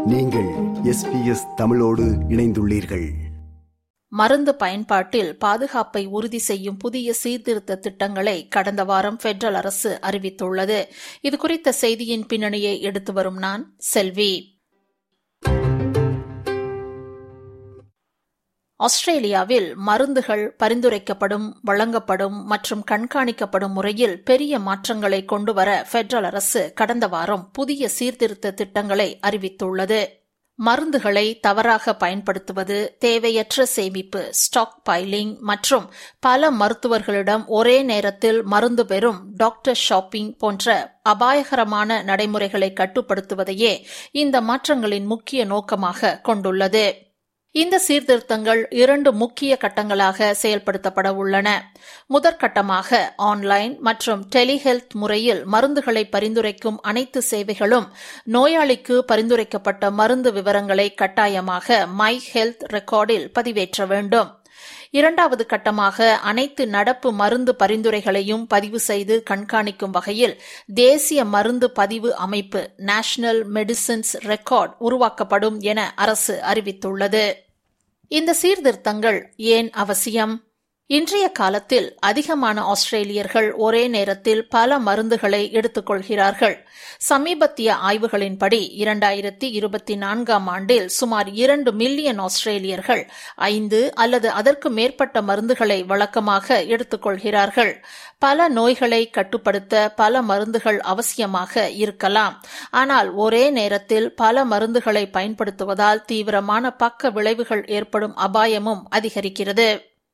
நீங்கள் எஸ்பிஎஸ் தமிழோடு இணைந்துள்ளீர்கள் மருந்து பயன்பாட்டில் பாதுகாப்பை உறுதி செய்யும் புதிய சீர்திருத்த திட்டங்களை கடந்த வாரம் பெடரல் அரசு அறிவித்துள்ளது இதுகுறித்த செய்தியின் பின்னணியை எடுத்து வரும் நான் செல்வி ஆஸ்திரேலியாவில் மருந்துகள் பரிந்துரைக்கப்படும் வழங்கப்படும் மற்றும் கண்காணிக்கப்படும் முறையில் பெரிய மாற்றங்களை கொண்டுவர பெடரல் அரசு கடந்த வாரம் புதிய சீர்திருத்த திட்டங்களை அறிவித்துள்ளது மருந்துகளை தவறாக பயன்படுத்துவது தேவையற்ற சேமிப்பு ஸ்டாக் பைலிங் மற்றும் பல மருத்துவர்களிடம் ஒரே நேரத்தில் மருந்து பெறும் டாக்டர் ஷாப்பிங் போன்ற அபாயகரமான நடைமுறைகளை கட்டுப்படுத்துவதையே இந்த மாற்றங்களின் முக்கிய நோக்கமாக கொண்டுள்ளது இந்த சீர்திருத்தங்கள் இரண்டு முக்கிய கட்டங்களாக செயல்படுத்தப்பட உள்ளன முதற்கட்டமாக ஆன்லைன் மற்றும் டெலிஹெல்த் முறையில் மருந்துகளை பரிந்துரைக்கும் அனைத்து சேவைகளும் நோயாளிக்கு பரிந்துரைக்கப்பட்ட மருந்து விவரங்களை கட்டாயமாக மை ஹெல்த் ரெக்கார்டில் பதிவேற்ற வேண்டும் இரண்டாவது கட்டமாக அனைத்து நடப்பு மருந்து பரிந்துரைகளையும் பதிவு செய்து கண்காணிக்கும் வகையில் தேசிய மருந்து பதிவு அமைப்பு நேஷனல் மெடிசின்ஸ் ரெக்கார்ட் உருவாக்கப்படும் என அரசு அறிவித்துள்ளது இந்த சீர்திருத்தங்கள் ஏன் அவசியம் இன்றைய காலத்தில் அதிகமான ஆஸ்திரேலியர்கள் ஒரே நேரத்தில் பல மருந்துகளை எடுத்துக்கொள்கிறார்கள் சமீபத்திய ஆய்வுகளின்படி இரண்டாயிரத்தி இருபத்தி நான்காம் ஆண்டில் சுமார் இரண்டு மில்லியன் ஆஸ்திரேலியர்கள் ஐந்து அல்லது அதற்கு மேற்பட்ட மருந்துகளை வழக்கமாக எடுத்துக்கொள்கிறார்கள் பல நோய்களை கட்டுப்படுத்த பல மருந்துகள் அவசியமாக இருக்கலாம் ஆனால் ஒரே நேரத்தில் பல மருந்துகளை பயன்படுத்துவதால் தீவிரமான பக்க விளைவுகள் ஏற்படும் அபாயமும் அதிகரிக்கிறது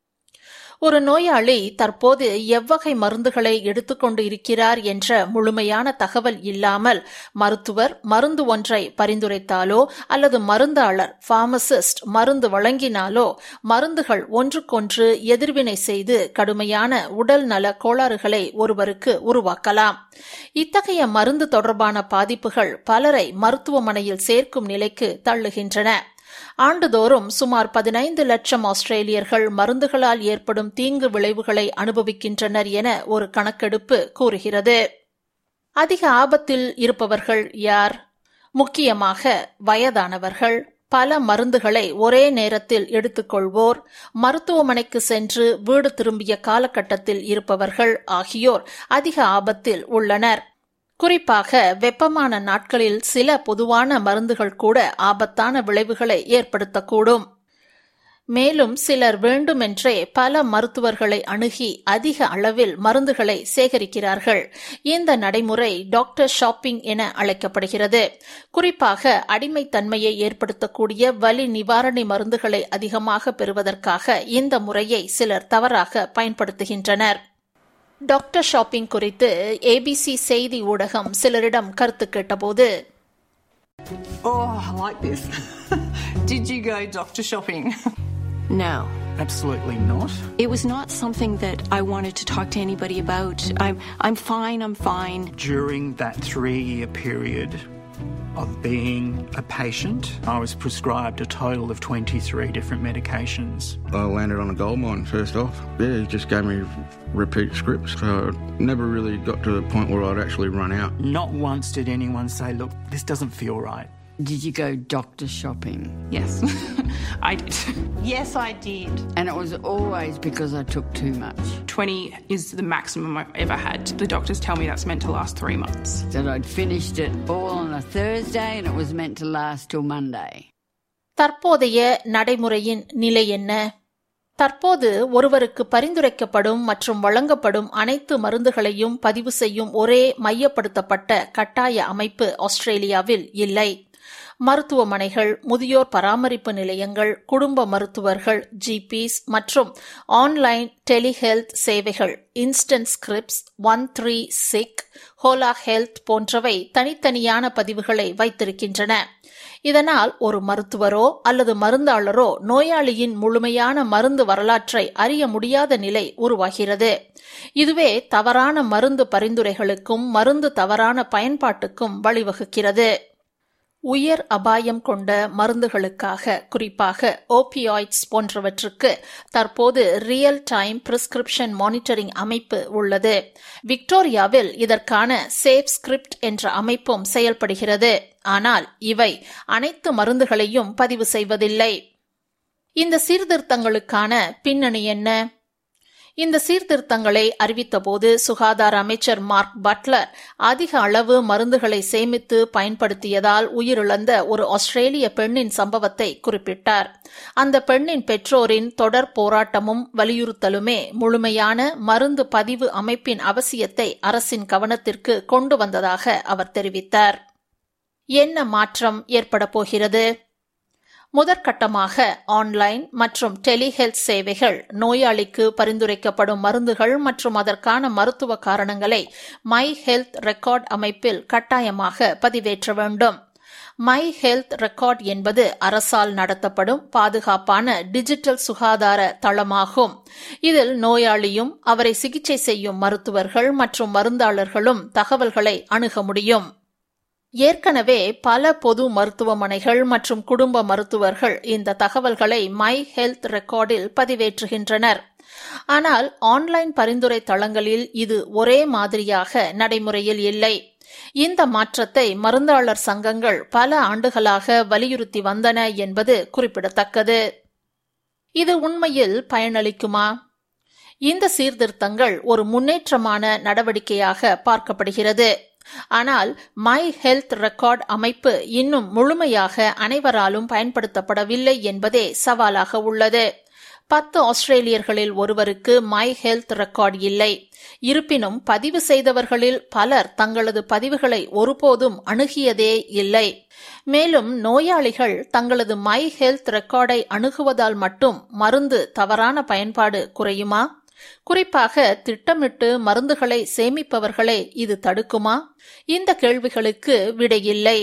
ஒரு நோயாளி தற்போது எவ்வகை மருந்துகளை எடுத்துக்கொண்டு இருக்கிறார் என்ற முழுமையான தகவல் இல்லாமல் மருத்துவர் மருந்து ஒன்றை பரிந்துரைத்தாலோ அல்லது மருந்தாளர் பார்மசிஸ்ட் மருந்து வழங்கினாலோ மருந்துகள் ஒன்றுக்கொன்று எதிர்வினை செய்து கடுமையான உடல் நல கோளாறுகளை ஒருவருக்கு உருவாக்கலாம் இத்தகைய மருந்து தொடர்பான பாதிப்புகள் பலரை மருத்துவமனையில் சேர்க்கும் நிலைக்கு தள்ளுகின்றன ஆண்டுதோறும் சுமார் பதினைந்து லட்சம் ஆஸ்திரேலியர்கள் மருந்துகளால் ஏற்படும் தீங்கு விளைவுகளை அனுபவிக்கின்றனர் என ஒரு கணக்கெடுப்பு கூறுகிறது அதிக ஆபத்தில் இருப்பவர்கள் யார் முக்கியமாக வயதானவர்கள் பல மருந்துகளை ஒரே நேரத்தில் எடுத்துக்கொள்வோர் மருத்துவமனைக்கு சென்று வீடு திரும்பிய காலகட்டத்தில் இருப்பவர்கள் ஆகியோர் அதிக ஆபத்தில் உள்ளனர் குறிப்பாக வெப்பமான நாட்களில் சில பொதுவான மருந்துகள் கூட ஆபத்தான விளைவுகளை ஏற்படுத்தக்கூடும் மேலும் சிலர் வேண்டுமென்றே பல மருத்துவர்களை அணுகி அதிக அளவில் மருந்துகளை சேகரிக்கிறார்கள் இந்த நடைமுறை டாக்டர் ஷாப்பிங் என அழைக்கப்படுகிறது குறிப்பாக அடிமைத்தன்மையை ஏற்படுத்தக்கூடிய வலி நிவாரணி மருந்துகளை அதிகமாக பெறுவதற்காக இந்த முறையை சிலர் தவறாக பயன்படுத்துகின்றனர் டாக்டர் ஷாப்பிங் குறித்து ஏபிசி செய்தி ஊடகம் சிலரிடம் கருத்து கேட்டபோது Oh, I like this. Did you go doctor shopping? No. Absolutely not. It was not something that I wanted to talk to anybody about. I'm I'm fine, I'm fine. During that three year period of being a patient, I was prescribed a total of 23 different medications. I landed on a gold mine first off. Yeah, he just gave me repeat scripts. So I never really got to the point where I'd actually run out. Not once did anyone say, look, this doesn't feel right. Did you go doctor shopping? Yes, I did. yes, I did. And it was always because I took too much. 20 is the maximum I've ever had. The doctors tell me that's meant to last three months. That I'd finished it all on a Thursday and it was meant to last till Monday. தற்போதைய நடைமுறையின் நிலை என்ன தற்போது ஒருவருக்கு பரிந்துரைக்கப்படும் மற்றும் வழங்கப்படும் அனைத்து மருந்துகளையும் பதிவு செய்யும் ஒரே மையப்படுத்தப்பட்ட கட்டாய அமைப்பு ஆஸ்திரேலியாவில் இல்லை மருத்துவமனைகள் முதியோர் பராமரிப்பு நிலையங்கள் குடும்ப மருத்துவர்கள் ஜிபிஸ் மற்றும் ஆன்லைன் டெலிஹெல்த் சேவைகள் instant scripts one three sick hola health போன்றவை தனித்தனியான பதிவுகளை வைத்திருக்கின்றன இதனால் ஒரு மருத்துவரோ அல்லது மருந்தாளரோ நோயாளியின் முழுமையான மருந்து வரலாற்றை அறிய முடியாத நிலை உருவாகிறது இதுவே தவறான மருந்து பரிந்துரைகளுக்கும் மருந்து தவறான பயன்பாட்டுக்கும் வழிவகுக்கிறது உயர் அபாயம் கொண்ட மருந்துகளுக்காக குறிப்பாக ஓபியாய்ட்ஸ் போன்றவற்றுக்கு தற்போது ரியல் டைம் பிரிஸ்கிரிப்ஷன் மானிட்டரிங் அமைப்பு உள்ளது விக்டோரியாவில் இதற்கான சேஃப் ஸ்கிரிப்ட் என்ற அமைப்பும் செயல்படுகிறது ஆனால் இவை அனைத்து மருந்துகளையும் பதிவு செய்வதில்லை இந்த சீர்திருத்தங்களுக்கான பின்னணி என்ன இந்த சீர்திருத்தங்களை அறிவித்தபோது சுகாதார அமைச்சர் மார்க் பட்லர் அதிக அளவு மருந்துகளை சேமித்து பயன்படுத்தியதால் உயிரிழந்த ஒரு ஆஸ்திரேலிய பெண்ணின் சம்பவத்தை குறிப்பிட்டார் அந்த பெண்ணின் பெற்றோரின் தொடர் போராட்டமும் வலியுறுத்தலுமே முழுமையான மருந்து பதிவு அமைப்பின் அவசியத்தை அரசின் கவனத்திற்கு கொண்டு வந்ததாக அவர் தெரிவித்தார் என்ன மாற்றம் ஏற்பட போகிறது முதற்கட்டமாக ஆன்லைன் மற்றும் டெலிஹெல்த் சேவைகள் நோயாளிக்கு பரிந்துரைக்கப்படும் மருந்துகள் மற்றும் அதற்கான மருத்துவ காரணங்களை மை ஹெல்த் ரெக்கார்ட் அமைப்பில் கட்டாயமாக பதிவேற்ற வேண்டும் மை ஹெல்த் ரெக்கார்ட் என்பது அரசால் நடத்தப்படும் பாதுகாப்பான டிஜிட்டல் சுகாதார தளமாகும் இதில் நோயாளியும் அவரை சிகிச்சை செய்யும் மருத்துவர்கள் மற்றும் மருந்தாளர்களும் தகவல்களை அணுக முடியும் ஏற்கனவே பல பொது மருத்துவமனைகள் மற்றும் குடும்ப மருத்துவர்கள் இந்த தகவல்களை மை ஹெல்த் ரெக்கார்டில் பதிவேற்றுகின்றனர் ஆனால் ஆன்லைன் பரிந்துரை தளங்களில் இது ஒரே மாதிரியாக நடைமுறையில் இல்லை இந்த மாற்றத்தை மருந்தாளர் சங்கங்கள் பல ஆண்டுகளாக வலியுறுத்தி வந்தன என்பது குறிப்பிடத்தக்கது இது உண்மையில் பயனளிக்குமா இந்த சீர்திருத்தங்கள் ஒரு முன்னேற்றமான நடவடிக்கையாக பார்க்கப்படுகிறது ஆனால் மை ஹெல்த் ரெக்கார்ட் அமைப்பு இன்னும் முழுமையாக அனைவராலும் பயன்படுத்தப்படவில்லை என்பதே சவாலாக உள்ளது பத்து ஆஸ்திரேலியர்களில் ஒருவருக்கு மை ஹெல்த் ரெக்கார்ட் இல்லை இருப்பினும் பதிவு செய்தவர்களில் பலர் தங்களது பதிவுகளை ஒருபோதும் அணுகியதே இல்லை மேலும் நோயாளிகள் தங்களது மை ஹெல்த் ரெக்கார்டை அணுகுவதால் மட்டும் மருந்து தவறான பயன்பாடு குறையுமா குறிப்பாக திட்டமிட்டு மருந்துகளை சேமிப்பவர்களை இது தடுக்குமா இந்த கேள்விகளுக்கு விடையில்லை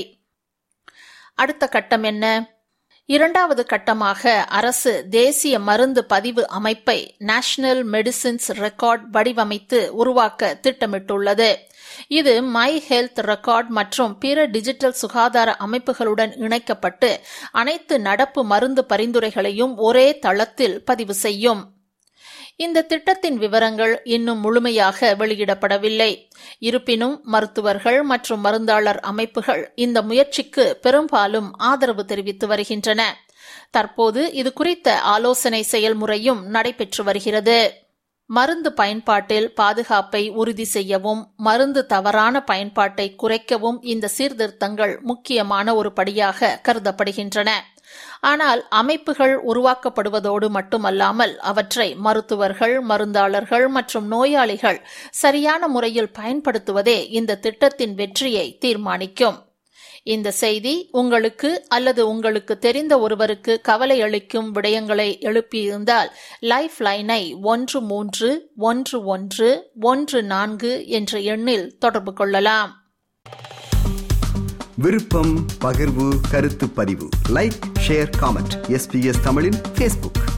அடுத்த கட்டம் என்ன இரண்டாவது கட்டமாக அரசு தேசிய மருந்து பதிவு அமைப்பை நேஷனல் மெடிசின்ஸ் ரெக்கார்ட் வடிவமைத்து உருவாக்க திட்டமிட்டுள்ளது இது மை ஹெல்த் ரெக்கார்ட் மற்றும் பிற டிஜிட்டல் சுகாதார அமைப்புகளுடன் இணைக்கப்பட்டு அனைத்து நடப்பு மருந்து பரிந்துரைகளையும் ஒரே தளத்தில் பதிவு செய்யும் இந்த திட்டத்தின் விவரங்கள் இன்னும் முழுமையாக வெளியிடப்படவில்லை இருப்பினும் மருத்துவர்கள் மற்றும் மருந்தாளர் அமைப்புகள் இந்த முயற்சிக்கு பெரும்பாலும் ஆதரவு தெரிவித்து வருகின்றன தற்போது இது குறித்த ஆலோசனை செயல்முறையும் நடைபெற்று வருகிறது மருந்து பயன்பாட்டில் பாதுகாப்பை உறுதி செய்யவும் மருந்து தவறான பயன்பாட்டை குறைக்கவும் இந்த சீர்திருத்தங்கள் முக்கியமான ஒரு படியாக கருதப்படுகின்றன ஆனால் அமைப்புகள் உருவாக்கப்படுவதோடு மட்டுமல்லாமல் அவற்றை மருத்துவர்கள் மருந்தாளர்கள் மற்றும் நோயாளிகள் சரியான முறையில் பயன்படுத்துவதே இந்த திட்டத்தின் வெற்றியை தீர்மானிக்கும் இந்த செய்தி உங்களுக்கு அல்லது உங்களுக்கு தெரிந்த ஒருவருக்கு கவலை அளிக்கும் விடயங்களை எழுப்பியிருந்தால் லைஃப் லைனை ஒன்று மூன்று ஒன்று ஒன்று ஒன்று நான்கு என்ற எண்ணில் தொடர்பு கொள்ளலாம் விருப்பம் பகிர்வு கருத்து பதிவு லைக் ஷேர் காமெண்ட் எஸ்பிஎஸ் தமிழின் ஃபேஸ்புக்